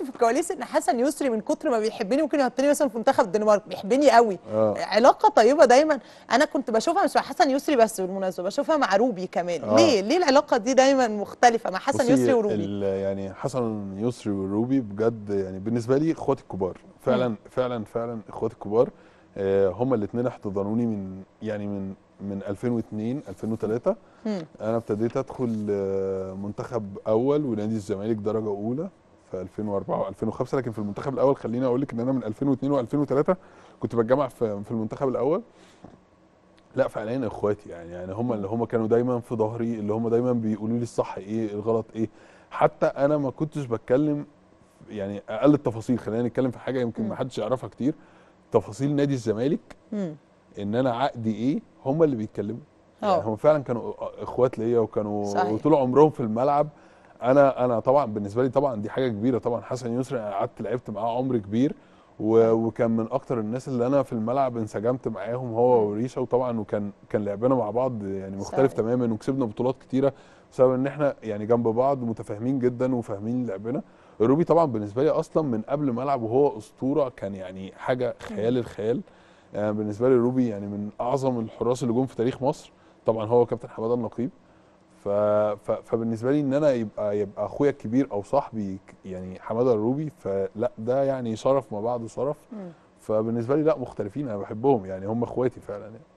في الكواليس ان حسن يسري من كتر ما بيحبني ممكن يحطني مثلا في منتخب الدنمارك بيحبني قوي آه. علاقه طيبه دايما انا كنت بشوفها مش مع حسن يسري بس بالمناسبه بشوفها مع روبي كمان آه. ليه ليه العلاقه دي دايما مختلفه مع حسن بصي، يسري وروبي ال- يعني حسن يسري وروبي بجد يعني بالنسبه لي اخواتي الكبار فعلا فعلا فعلا اخواتي الكبار آه، هما الاثنين احتضنوني من يعني من من 2002 2003 مم. انا ابتديت ادخل آه، منتخب اول ونادي الزمالك درجه اولى في 2004 و2005 لكن في المنتخب الاول خليني اقول لك ان انا من 2002 و2003 كنت بتجمع في في المنتخب الاول لا فعليا اخواتي يعني يعني هم اللي هم كانوا دايما في ظهري اللي هم دايما بيقولوا لي الصح ايه الغلط ايه حتى انا ما كنتش بتكلم يعني اقل التفاصيل خلينا نتكلم في حاجه يمكن مم. ما حدش يعرفها كتير تفاصيل نادي الزمالك مم. ان انا عقدي ايه هم اللي بيتكلموا يعني اه هم فعلا كانوا اخوات ليا وكانوا صحيح. طول عمرهم في الملعب انا انا طبعا بالنسبه لي طبعا دي حاجه كبيره طبعا حسن يسري أنا قعدت لعبت معاه عمر كبير و- وكان من اكتر الناس اللي انا في الملعب انسجمت معاهم هو وريشه وطبعا وكان كان لعبنا مع بعض يعني مختلف صحيح. تماما وكسبنا بطولات كتيره بسبب ان احنا يعني جنب بعض متفاهمين جدا وفاهمين لعبنا روبي طبعا بالنسبه لي اصلا من قبل ما العب وهو اسطوره كان يعني حاجه خيال الخيال يعني بالنسبه لي روبي يعني من اعظم الحراس اللي جم في تاريخ مصر طبعا هو كابتن حماده النقيب ف... ف... فبالنسبه لي ان انا يبقى يبقى اخويا الكبير او صاحبي ك- يعني حماده الروبي فلا ده يعني شرف ما بعده شرف مم. فبالنسبه لي لا مختلفين انا بحبهم يعني هم اخواتي فعلا يعني